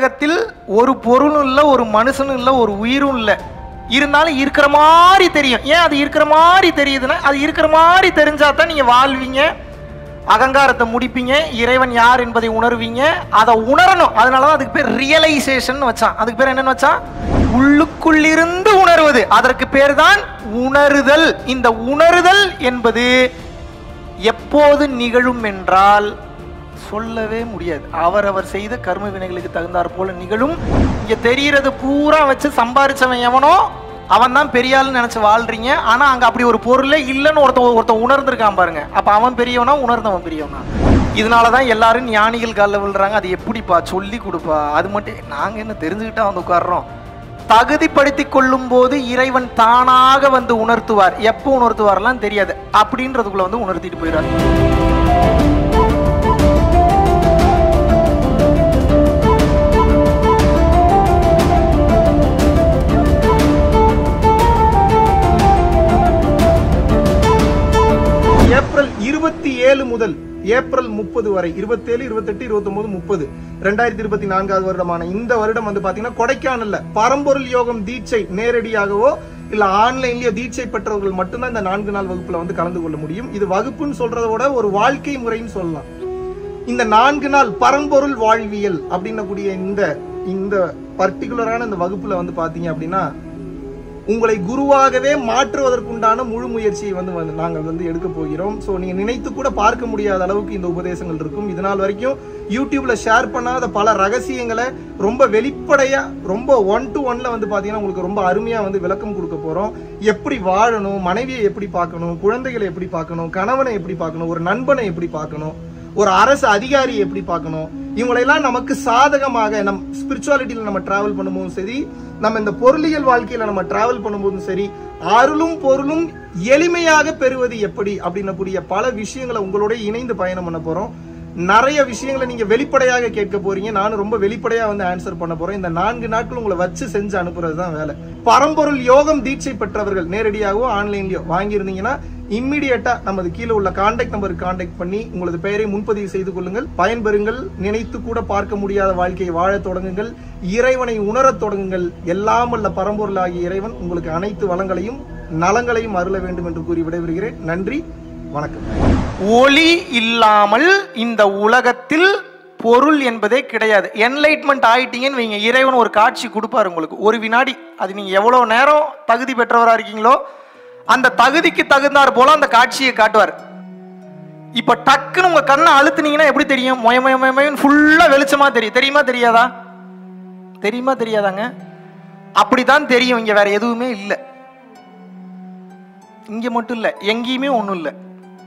உலகத்தில் ஒரு பொருளும் இல்லை ஒரு மனுஷனும் இல்லை ஒரு உயிரும் இல்லை இருந்தாலும் இருக்கிற மாதிரி தெரியும் ஏன் அது இருக்கிற மாதிரி தெரியுதுன்னா அது இருக்கிற மாதிரி தெரிஞ்சா தான் நீங்கள் வாழ்வீங்க அகங்காரத்தை முடிப்பீங்க இறைவன் யார் என்பதை உணர்வீங்க அதை உணரணும் அதனால தான் அதுக்கு பேர் ரியலைசேஷன் வச்சான் அதுக்கு பேர் என்னன்னு வச்சான் உள்ளுக்குள்ளிருந்து உணர்வது அதற்கு பேர் தான் உணருதல் இந்த உணருதல் என்பது எப்போது நிகழும் என்றால் சொல்லவே முடியாது அவரவர் செய்த கர்ம வினைகளுக்கு தகுந்தாற் போல நிகழும் இங்க தெரியறது பூரா வச்சு சம்பாரிச்சவன் எவனோ அவன் தான் பெரிய ஆளுன்னு நினைச்சு வாழ்றீங்க ஆனா அங்க அப்படி ஒரு பொருளே இல்லைன்னு ஒருத்தன் ஒருத்தன் உணர்ந்திருக்கான் பாருங்க அப்ப அவன் பெரியவனா உணர்ந்தவன் பெரியவனா இதனாலதான் எல்லாரும் ஞானிகள் காலில் விழுறாங்க அது எப்படிப்பா சொல்லி கொடுப்பா அது மட்டும் நாங்க என்ன தெரிஞ்சுக்கிட்டா வந்து உட்கார்றோம் தகுதிப்படுத்தி கொள்ளும் போது இறைவன் தானாக வந்து உணர்த்துவார் எப்போ உணர்த்துவார்லாம் தெரியாது அப்படின்றதுக்குள்ள வந்து உணர்த்திட்டு போயிடுவார் ஏப்ரல் இருபத்தி ஏழு முதல் ஏப்ரல் முப்பது வரை இருபத்தேழு இருபத்தெட்டு இருபத்தொன்பது முப்பது ரெண்டாயிரத்தி இருபத்தி நான்காவது வருடமான இந்த வருடம் வந்து பாத்தீங்கன்னா கொடைக்கானல்ல பரம்பொருள் யோகம் தீட்சை நேரடியாகவோ இல்ல ஆன்லைன்லயோ தீட்சை பெற்றவர்கள் மட்டும்தான் இந்த நான்கு நாள் வகுப்புல வந்து கலந்து கொள்ள முடியும் இது வகுப்புன்னு சொல்றதை விட ஒரு வாழ்க்கை முறைன்னு சொல்லலாம் இந்த நான்கு நாள் பரம்பொருள் வாழ்வியல் அப்படின்னக்கூடிய இந்த இந்த பர்டிகுலரான இந்த வகுப்புல வந்து பாத்தீங்க அப்படின்னா உங்களை குருவாகவே மாற்றுவதற்குண்டான முழு முயற்சியை வந்து வந்து நாங்கள் வந்து எடுக்க போகிறோம் ஸோ நீங்க நினைத்து கூட பார்க்க முடியாத அளவுக்கு இந்த உபதேசங்கள் இருக்கும் இது நாள் வரைக்கும் யூடியூப்ல ஷேர் பண்ணாத பல ரகசியங்களை ரொம்ப வெளிப்படையா ரொம்ப ஒன் டு ஒன்ல வந்து பாத்தீங்கன்னா உங்களுக்கு ரொம்ப அருமையா வந்து விளக்கம் கொடுக்க போறோம் எப்படி வாழணும் மனைவியை எப்படி பார்க்கணும் குழந்தைகளை எப்படி பார்க்கணும் கணவனை எப்படி பார்க்கணும் ஒரு நண்பனை எப்படி பார்க்கணும் ஒரு அரசு அதிகாரி எப்படி பார்க்கணும் இவங்களெல்லாம் நமக்கு சாதகமாக நம் ஸ்பிரிச்சுவாலிட்டியில நம்ம டிராவல் பண்ணும்போதும் சரி நம்ம இந்த பொருளியல் வாழ்க்கையில நம்ம டிராவல் பண்ணும்போதும் சரி அருளும் பொருளும் எளிமையாக பெறுவது எப்படி அப்படின்னக்கூடிய பல விஷயங்களை உங்களோட இணைந்து பயணம் பண்ண போறோம் நிறைய விஷயங்களை நீங்க வெளிப்படையாக கேட்க போறீங்க நானும் ரொம்ப வெளிப்படையா வந்து ஆன்சர் பண்ண போறேன் இந்த நான்கு நாட்கள் உங்களை வச்சு செஞ்சு அனுப்புறது தான் வேலை பரம்பொருள் யோகம் தீட்சை பெற்றவர்கள் நேரடியாகவோ ஆன்லைன்லயோ வாங்கியிருந்தீங்கன்னா இம்மிடியட்டா நமது கீழே உள்ள கான்டாக்ட் நம்பருக்கு கான்டாக்ட் பண்ணி உங்களது பெயரை முன்பதிவு செய்து கொள்ளுங்கள் பயன்பெறுங்கள் நினைத்து கூட பார்க்க முடியாத வாழ்க்கையை வாழத் தொடங்குங்கள் இறைவனை உணரத் தொடங்குங்கள் எல்லாம் அல்ல பரம்பொருளாகிய இறைவன் உங்களுக்கு அனைத்து வளங்களையும் நலங்களையும் அருள வேண்டும் என்று கூறி விடைபெறுகிறேன் நன்றி வணக்கம் ஒளி இல்லாமல் இந்த உலகத்தில் பொருள் என்பதே கிடையாது என்லைட்மெண்ட் ஆயிட்டீங்கன்னு வைங்க இறைவன் ஒரு காட்சி கொடுப்பாரு உங்களுக்கு ஒரு வினாடி அது நீங்க எவ்வளவு நேரம் தகுதி பெற்றவரா இருக்கீங்களோ அந்த தகுதிக்கு தகுந்தாற் போல அந்த காட்சியை காட்டுவார் இப்ப டக்குன்னு உங்க கண்ணை அழுத்துனீங்கன்னா எப்படி தெரியும் மொய மொய மொய மொயன்னு ஃபுல்லா வெளிச்சமா தெரியும் தெரியுமா தெரியாதா தெரியுமா தெரியாதாங்க அப்படிதான் தெரியும் இங்க வேற எதுவுமே இல்லை இங்க மட்டும் இல்ல எங்கேயுமே ஒண்ணும் இல்லை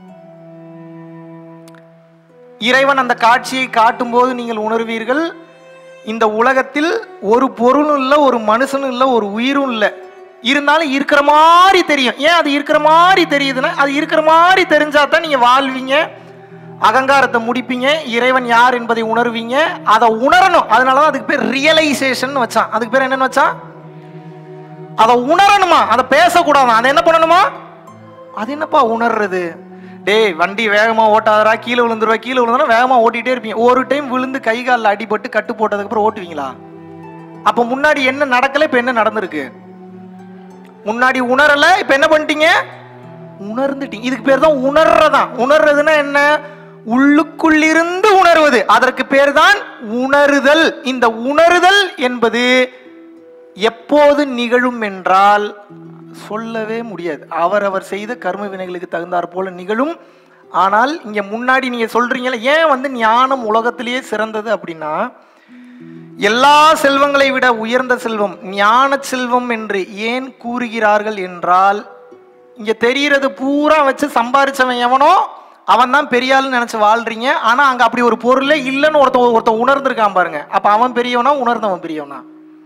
இறைவன் அந்த காட்சியை காட்டும் போது நீங்கள் உணர்வீர்கள் இந்த உலகத்தில் ஒரு பொருளும் இல்லை ஒரு மனுஷனும் இல்லை ஒரு உயிரும் இல்லை இருந்தாலும் இருக்கிற மாதிரி தெரியும் ஏன் அது இருக்கிற மாதிரி தெரியுதுன்னா அது இருக்கிற மாதிரி தெரிஞ்சா தான் நீங்க வாழ்வீங்க அகங்காரத்தை முடிப்பீங்க இறைவன் யார் என்பதை உணர்வீங்க அதை உணரணும் அதனால தான் அதுக்கு பேர் ரியலைசேஷன் வச்சான் அதுக்கு பேர் என்னன்னு வச்சான் அதை உணரணுமா அதை பேசக்கூடாதான் அதை என்ன பண்ணணுமா அது என்னப்பா உணர்றது டேய் வண்டி வேகமா ஓட்டாதரா கீழே விழுந்துருவா கீழே விழுந்தா வேகமா ஓட்டிட்டே இருப்பீங்க ஒரு டைம் விழுந்து கை காலில் அடிபட்டு கட்டு போட்டதுக்கு அப்புறம் ஓட்டுவீங்களா அப்ப முன்னாடி என்ன நடக்கல இப்ப என்ன நடந்திருக்கு முன்னாடி உணரல இப்ப என்ன பண்ணிட்டீங்க உணர்ந்துட்டீங்க இதுக்கு பேர் தான் உணர்றதான் உணர்றதுன்னா என்ன உள்ளுக்குள்ளிருந்து உணர்வது அதற்கு பேர் தான் உணருதல் இந்த உணருதல் என்பது எப்போது நிகழும் என்றால் சொல்லவே முடியாது அவரவர் செய்த கர்ம வினைகளுக்கு தகுந்தாற் போல நிகழும் ஆனால் இங்க முன்னாடி நீங்க சொல்றீங்கல்ல ஏன் வந்து ஞானம் உலகத்திலேயே சிறந்தது அப்படின்னா எல்லா செல்வங்களை விட உயர்ந்த செல்வம் ஞான செல்வம் என்று ஏன் கூறுகிறார்கள் என்றால் இங்க தெரியறது பூரா வச்சு சம்பாரிச்சவன் எவனோ அவன் தான் பெரிய ஆளுன்னு நினைச்சு வாழ்றீங்க ஆனா அங்க அப்படி ஒரு பொருளே இல்லைன்னு ஒருத்தன் ஒருத்தன் உணர்ந்திருக்கான் பாருங்க அப்ப அவன் பெரியவனா உணர்ந்தவன் பெரியவனா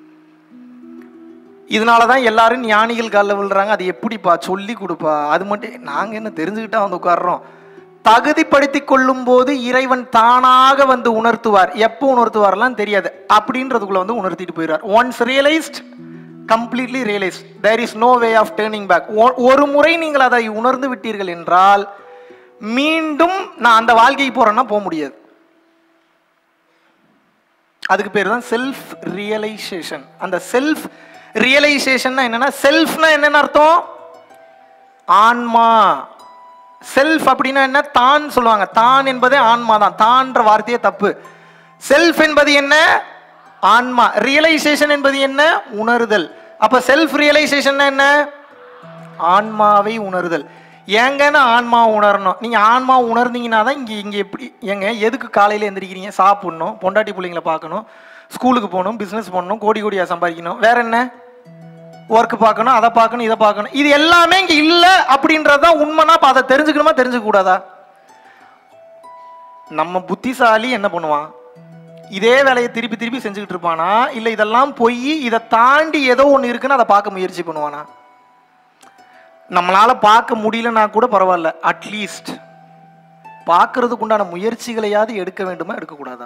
இதனால தான் எல்லாரும் ஞானிகள் காலில் விழுறாங்க அது எப்படிப்பா சொல்லி கொடுப்பா அது மட்டும் நாங்கள் என்ன தெரிஞ்சுக்கிட்டா வந்து உட்கார்றோம் தகுதிப்படுத்தி கொள்ளும் போது இறைவன் தானாக வந்து உணர்த்துவார் எப்போ உணர்த்துவார்லாம் தெரியாது அப்படின்றதுக்குள்ள வந்து உணர்த்திட்டு போயிடுவார் once realized completely realize there is no way of turning back ஒரு முறை நீங்கள் அதை உணர்ந்து விட்டீர்கள் என்றால் மீண்டும் நான் அந்த வாழ்க்கைக்கு போறேன்னா போக முடியாது அதுக்கு பேர் தான் செல்ஃப் ரியலைசேஷன் அந்த செல்ஃப் ரியலைசேஷன்னா என்னன்னா செல்ஃப்னா என்னன்னு அர்த்தம் ஆன்மா செல்ஃப் அப்படின்னா என்ன தான் சொல்லுவாங்க தான் என்பதே ஆன்மா தான் தான்ற வார்த்தையே தப்பு செல்ஃப் என்பது என்ன ஆன்மா ரியலைசேஷன் என்பது என்ன உணருதல் அப்ப செல்ஃப் ரியலைசேஷன் என்ன ஆன்மாவை உணருதல் ஏங்கன்னு ஆன்மா உணரணும் நீங்க ஆன்மா உணர்ந்தீங்கன்னா தான் இங்க இங்க எப்படி ஏங்க எதுக்கு காலையில எந்திரிக்கிறீங்க சாப்பிடணும் பொண்டாட்டி பிள்ளைங்களை பார்க்கணும் ஸ்கூலுக்கு போகணும் பிசினஸ் பண்ணணும் கோடி கோடியா சம்பாதிக்கணும் வேற என்ன ஒர்க் பார்க்கணும் அதை பார்க்கணும் இதை பார்க்கணும் இது எல்லாமே இங்க இல்ல அப்படின்றது தான் உண்மைனா அப்ப அதை தெரிஞ்சுக்கணுமா தெரிஞ்சுக்க கூடாதா நம்ம புத்திசாலி என்ன பண்ணுவான் இதே வேலையை திருப்பி திருப்பி செஞ்சுக்கிட்டு இருப்பானா இல்ல இதெல்லாம் போய் இதை தாண்டி ஏதோ ஒன்று இருக்குன்னு அதை பார்க்க முயற்சி பண்ணுவானா நம்மளால பார்க்க முடியலன்னா கூட பரவாயில்ல அட்லீஸ்ட் பார்க்கறதுக்கு உண்டான முயற்சிகளையாவது எடுக்க வேண்டுமா எடுக்கக்கூடாதா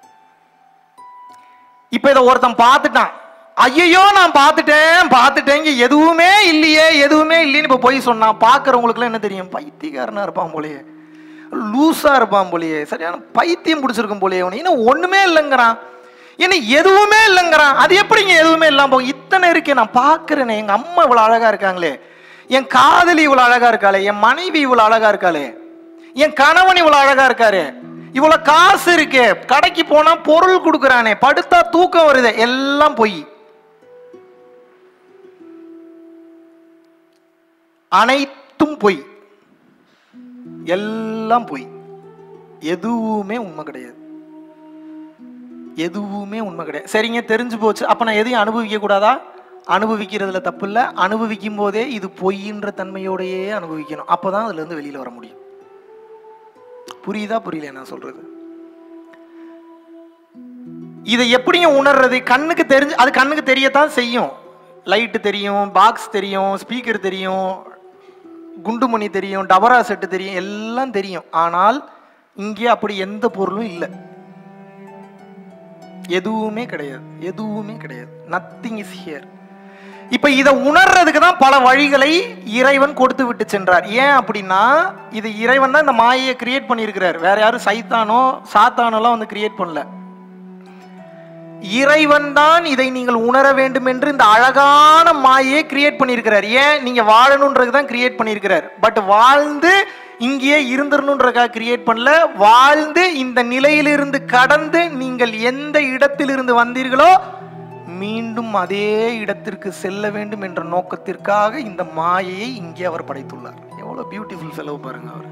இப்ப இதை ஒருத்தன் பார்த்துட்டான் ஐயோ நான் பார்த்துட்டேன் பார்த்துட்டேன் இங்க எதுவுமே இல்லையே எதுவுமே இல்லைன்னு இப்ப போய் சொன்னான் பார்க்கறவங்களுக்குலாம் என்ன தெரியும் பைத்தியக்காரனா இருப்பான் போலயே லூஸா இருப்பான் போலயே சரியான பைத்தியம் பிடிச்சிருக்கும் போலயே அவனு இன்னும் ஒண்ணுமே இல்லைங்கிறான் ஏன்னா எதுவுமே இல்லைங்கிறான் அது எப்படிங்க எதுவுமே இல்லாம போகும் இத்தனை இருக்கே நான் பார்க்கறேனே எங்க அம்மா இவ்வளவு அழகா இருக்காங்களே என் காதலி இவ்வளவு அழகா இருக்காளே என் மனைவி இவ்வளவு அழகா இருக்காளே என் கணவன் இவ்வளவு அழகா இருக்காரு இவ்வளவு காசு இருக்கு கடைக்கு போனா பொருள் கொடுக்குறானே படுத்தா தூக்கம் வருது எல்லாம் பொய் அனைத்தும் பொய் எல்லாம் பொய் எதுவுமே உண்மை கிடையாது எதுவுமே உண்மை கிடையாது சரிங்க தெரிஞ்சு போச்சு அப்ப நான் எதையும் அனுபவிக்க கூடாதா அனுபவிக்கிறதுல தப்பு இல்லை அனுபவிக்கும் போதே இது பொய்ன்ற தன்மையோடையே அனுபவிக்கணும் அப்பதான் அதுல இருந்து வெளியில வர முடியும் புரியுதா புரியல நான் சொல்றது இதை எப்படிங்க உணர்றது கண்ணுக்கு தெரிஞ்சு அது கண்ணுக்கு தெரியத்தான் செய்யும் லைட்டு தெரியும் பாக்ஸ் தெரியும் ஸ்பீக்கர் தெரியும் குண்டுமணி தெரியும் டபரா செட்டு தெரியும் எல்லாம் தெரியும் ஆனால் இங்கே அப்படி எந்த பொருளும் இல்லை எதுவுமே கிடையாது எதுவுமே கிடையாது நத்திங் இஸ் ஹியர் இப்ப இதை உணர்றதுக்கு தான் பல வழிகளை இறைவன் கொடுத்து விட்டு சென்றார் ஏன் அப்படின்னா இது இறைவன் தான் இந்த மாயையை கிரியேட் பண்ணியிருக்கிறார் வேற யாரும் சைத்தானோ சாத்தானோலாம் வந்து கிரியேட் பண்ணல இறைவன் தான் இதை நீங்கள் உணர வேண்டும் என்று இந்த அழகான மாயையை கிரியேட் பண்ணியிருக்கிறார் ஏன் நீங்க வாழணுன்றது தான் கிரியேட் பண்ணியிருக்கிறார் பட் வாழ்ந்து இங்கேயே இருந்துடணுன்றதுக்காக கிரியேட் பண்ணல வாழ்ந்து இந்த நிலையிலிருந்து கடந்து நீங்கள் எந்த இடத்திலிருந்து வந்தீர்களோ மீண்டும் அதே இடத்திற்கு செல்ல வேண்டும் என்ற நோக்கத்திற்காக இந்த மாயையை இங்கே அவர் படைத்துள்ளார் எவ்வளவு பியூட்டிஃபுல் செலவு பாருங்க அவர்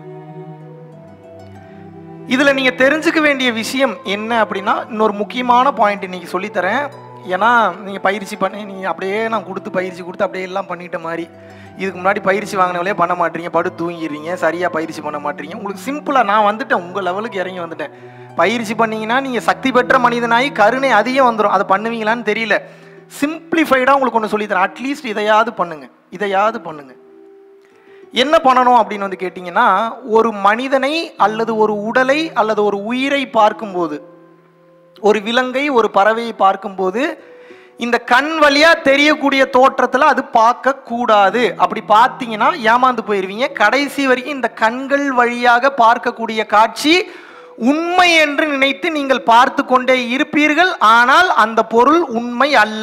இதுல நீங்க தெரிஞ்சுக்க வேண்டிய விஷயம் என்ன அப்படின்னா இன்னொரு முக்கியமான பாயிண்ட் இன்னைக்கு சொல்லித்தரேன் ஏன்னா நீங்க பயிற்சி பண்ணி நீங்க அப்படியே நான் கொடுத்து பயிற்சி கொடுத்து அப்படியே எல்லாம் பண்ணிட்ட மாதிரி இதுக்கு முன்னாடி பயிற்சி வாங்கினவளே பண்ண மாட்டீங்க படு தூங்கிடுறீங்க சரியா பயிற்சி பண்ண மாட்டீங்க உங்களுக்கு சிம்பிளா நான் வந்துட்டேன் உங்க லெவலுக்கு இறங்கி வந்துட்டேன் பயிற்சி பண்ணீங்கன்னா நீங்க சக்தி பெற்ற மனிதனாகி கருணை அதிகம் வந்துடும் அதை பண்ணுவீங்களான்னு தெரியல சிம்பிளிஃபைடா உங்களுக்கு ஒன்று சொல்லித்தரேன் அட்லீஸ்ட் இதையாவது பண்ணுங்க இதையாவது பண்ணுங்க என்ன பண்ணணும் அப்படின்னு வந்து கேட்டிங்கன்னா ஒரு மனிதனை அல்லது ஒரு உடலை அல்லது ஒரு உயிரை பார்க்கும்போது ஒரு விலங்கை ஒரு பறவையை பார்க்கும்போது இந்த கண் வழியா தெரியக்கூடிய தோற்றத்துல அது பார்க்க கூடாது அப்படி பார்த்தீங்கன்னா ஏமாந்து போயிருவீங்க கடைசி வரைக்கும் இந்த கண்கள் வழியாக பார்க்கக்கூடிய காட்சி உண்மை என்று நினைத்து நீங்கள் பார்த்து கொண்டே இருப்பீர்கள் ஆனால் அந்த பொருள் உண்மை அல்ல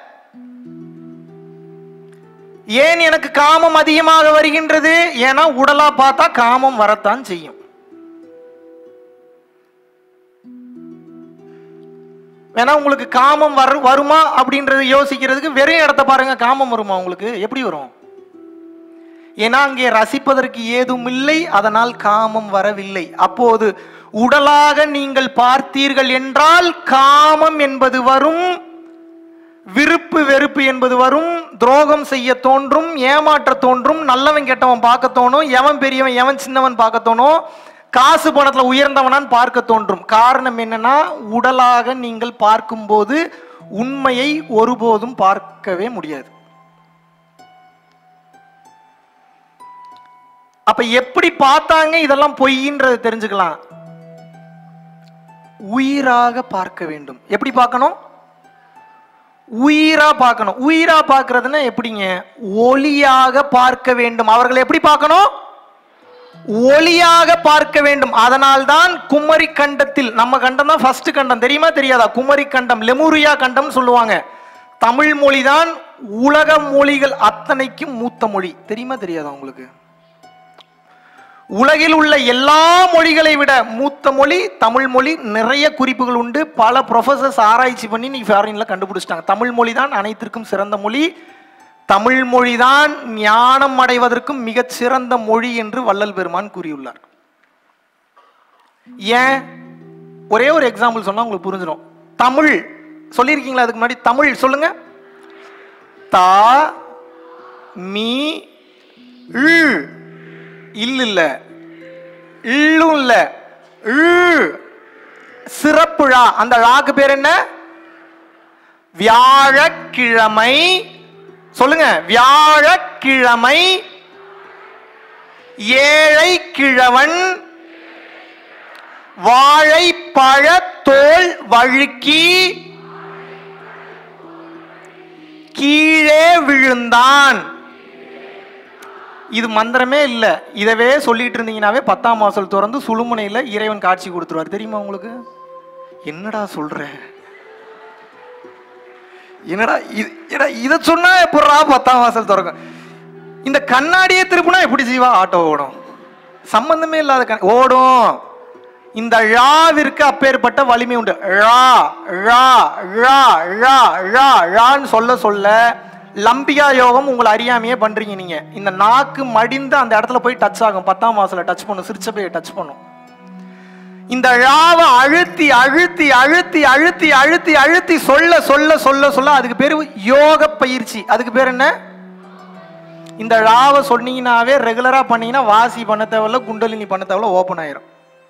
ஏன் எனக்கு காமம் அதிகமாக வருகின்றது ஏன்னா உடலா பார்த்தா காமம் வரத்தான் செய்யும் வேணா உங்களுக்கு காமம் வரு வருமா அப்படின்றத யோசிக்கிறதுக்கு வெறும் இடத்த பாருங்க காமம் வருமா உங்களுக்கு எப்படி வரும் ஏன்னா அங்கே ரசிப்பதற்கு ஏதும் இல்லை அதனால் காமம் வரவில்லை அப்போது உடலாக நீங்கள் பார்த்தீர்கள் என்றால் காமம் என்பது வரும் விருப்பு வெறுப்பு என்பது வரும் துரோகம் செய்ய தோன்றும் ஏமாற்ற தோன்றும் நல்லவன் கெட்டவன் பார்க்க தோணும் எவன் பெரியவன் எவன் சின்னவன் பார்க்க தோணும் காசு பணத்துல உயர்ந்தவனான்னு பார்க்க தோன்றும் காரணம் என்னன்னா உடலாக நீங்கள் பார்க்கும்போது உண்மையை ஒருபோதும் பார்க்கவே முடியாது அப்ப எப்படி பார்த்தாங்க இதெல்லாம் பொய்ன்றதை தெரிஞ்சுக்கலாம் உயிராக பார்க்க வேண்டும் எப்படி பார்க்கணும் உயிரா பார்க்கணும் உயிரா பார்க்கறதுன்னா எப்படிங்க ஒளியாக பார்க்க வேண்டும் அவர்களை எப்படி பார்க்கணும் ஒளியாக பார்க்க வேண்டும் அதனால்தான் குமரி கண்டத்தில் நம்ம கண்டம் தான் ஃபர்ஸ்ட் கண்டம் தெரியுமா தெரியாதா குமரி கண்டம் லெமூரியா கண்டம் சொல்லுவாங்க தமிழ் மொழி தான் உலக மொழிகள் அத்தனைக்கும் மூத்த மொழி தெரியுமா தெரியாதா உங்களுக்கு உலகில் உள்ள எல்லா மொழிகளை விட மூத்த மொழி தமிழ் மொழி நிறைய குறிப்புகள் உண்டு பல ப்ரொஃபசர்ஸ் ஆராய்ச்சி பண்ணி நீ ஃபாரின்ல கண்டுபிடிச்சிட்டாங்க தமிழ் மொழி தான் அனைத்திற்கும் சிறந்த மொழி தமிழ் மொழி தான் ஞானம் அடைவதற்கும் மிகச் சிறந்த மொழி என்று வள்ளல் பெருமான் கூறியுள்ளார் ஏன் ஒரே ஒரு எக்ஸாம்பிள் சொன்னா உங்களுக்கு புரிஞ்சிடும் தமிழ் சொல்லியிருக்கீங்களா அதுக்கு முன்னாடி தமிழ் சொல்லுங்க தா மீ ழ் இல்ல இல்ல இள்ளும் இல்ல ழ் சிறப்புழா அந்த ழாக்கு பேர் என்ன வியாழக்கிழமை சொல்லுங்க வியாழக்கிழமை ஏழை கிழவன் வாழைப்பழ தோல் வழுக்கி கீழே விழுந்தான் இது மந்திரமே இல்ல இதவே சொல்லிட்டு இருந்தீங்கன்னாவே பத்தாம் வாசல் திறந்து சுழுமுனையில இறைவன் காட்சி கொடுத்துருவார் தெரியுமா உங்களுக்கு என்னடா சொல்ற என்னடா இது என்னடா இதை சொன்னா எப்படா பத்தாம் வாசல் திறக்கும் இந்த கண்ணாடியே திருப்புனா எப்படி ஜீவா ஆட்டோ ஓடும் சம்பந்தமே இல்லாத கண் ஓடும் இந்த ழாவிற்கு அப்பேற்பட்ட வலிமை உண்டு ழா ழா ழா ழா ழா ழான்னு சொல்ல சொல்ல லம்பியா யோகம் உங்களை அறியாமையே பண்றீங்க நீங்க இந்த நாக்கு மடிந்து அந்த இடத்துல போய் டச் ஆகும் பத்தாம் வாசல டச் பண்ணும் சிரிச்சபையை டச் பண்ணும் இந்த ழாவை அழுத்தி அழுத்தி அழுத்தி அழுத்தி அழுத்தி அழுத்தி சொல்ல சொல்ல சொல்ல சொல்ல அதுக்கு பேரு யோக பயிற்சி அதுக்கு பேர் என்ன இந்த ழாவை சொன்னீங்கன்னாவே ரெகுலரா பண்ணீங்கன்னா வாசி பண்ண தேவையில்ல குண்டலினி பண்ண தேவையில்ல ஓப்பன் ஆயிரும்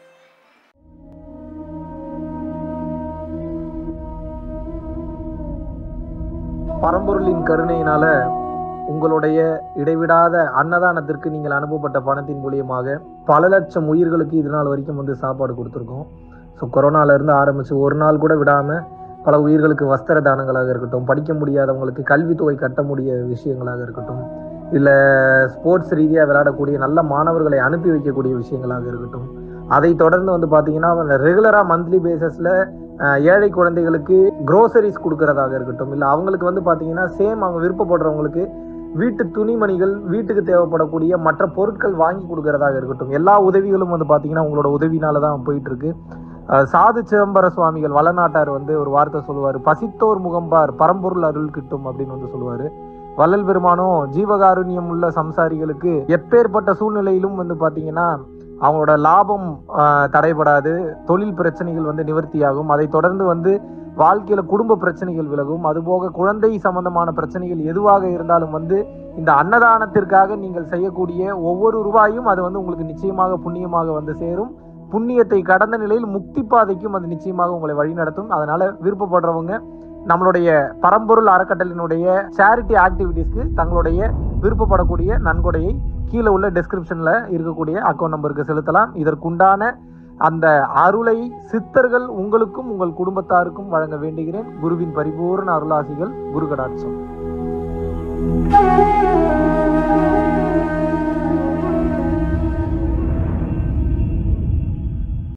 பரம்பொருளின் கருணையினால உங்களுடைய இடைவிடாத அன்னதானத்திற்கு நீங்கள் அனுப்பப்பட்ட பணத்தின் மூலியமாக பல லட்சம் உயிர்களுக்கு இது நாள் வரைக்கும் வந்து சாப்பாடு கொடுத்துருக்கோம் ஸோ கொரோனால இருந்து ஆரம்பிச்சு ஒரு நாள் கூட விடாம பல உயிர்களுக்கு வஸ்திர தானங்களாக இருக்கட்டும் படிக்க முடியாதவங்களுக்கு கல்வித்தொகை கட்ட முடிய விஷயங்களாக இருக்கட்டும் இல்லை ஸ்போர்ட்ஸ் ரீதியாக விளையாடக்கூடிய நல்ல மாணவர்களை அனுப்பி வைக்கக்கூடிய விஷயங்களாக இருக்கட்டும் அதை தொடர்ந்து வந்து பார்த்தீங்கன்னா ரெகுலராக மந்த்லி பேசிஸில் ஏழை குழந்தைகளுக்கு க்ரோசரிஸ் கொடுக்கறதாக இருக்கட்டும் இல்லை அவங்களுக்கு வந்து பார்த்தீங்கன்னா சேம் அவங்க விருப்பப்படுறவங்களுக்கு வீட்டு துணிமணிகள் வீட்டுக்கு தேவைப்படக்கூடிய மற்ற பொருட்கள் வாங்கி கொடுக்கறதாக இருக்கட்டும் எல்லா உதவிகளும் வந்து பார்த்தீங்கன்னா உங்களோட உதவினால தான் போயிட்டு இருக்கு அஹ் சாது சிதம்பர சுவாமிகள் வளநாட்டார் வந்து ஒரு வார்த்தை சொல்லுவார் பசித்தோர் முகம்பார் பரம்பொருள் அருள் கிட்டும் அப்படின்னு வந்து சொல்லுவாரு வள்ளல் பெருமானும் ஜீவகாருண்யம் உள்ள சம்சாரிகளுக்கு எப்பேற்பட்ட சூழ்நிலையிலும் வந்து பாத்தீங்கன்னா அவங்களோட லாபம் ஆஹ், தடைபடாது தொழில் பிரச்சனைகள் வந்து நிவர்த்தியாகும் அதை தொடர்ந்து வந்து வாழ்க்கையில குடும்ப பிரச்சனைகள் விலகும் அதுபோக குழந்தை சம்பந்தமான பிரச்சனைகள் எதுவாக இருந்தாலும் வந்து இந்த அன்னதானத்திற்காக நீங்கள் செய்யக்கூடிய ஒவ்வொரு ரூபாயும் அது வந்து உங்களுக்கு நிச்சயமாக புண்ணியமாக வந்து சேரும் புண்ணியத்தை கடந்த நிலையில் முக்தி பாதைக்கும் அது நிச்சயமாக உங்களை வழிநடத்தும் அதனால விருப்பப்படுறவங்க நம்மளுடைய பரம்பொருள் அறக்கட்டளினுடைய சேரிட்டி ஆக்டிவிட்டீஸ்க்கு தங்களுடைய விருப்பப்படக்கூடிய நன்கொடையை கீழே உள்ள டெஸ்கிரிப்ஷன்ல இருக்கக்கூடிய அக்கௌண்ட் நம்பருக்கு செலுத்தலாம் இதற்குண்டான அந்த அருளை சித்தர்கள் உங்களுக்கும் உங்கள் குடும்பத்தாருக்கும் வழங்க வேண்டுகிறேன் குருவின் பரிபூர்ண அருளாசிகள் குரு கடாட்சம்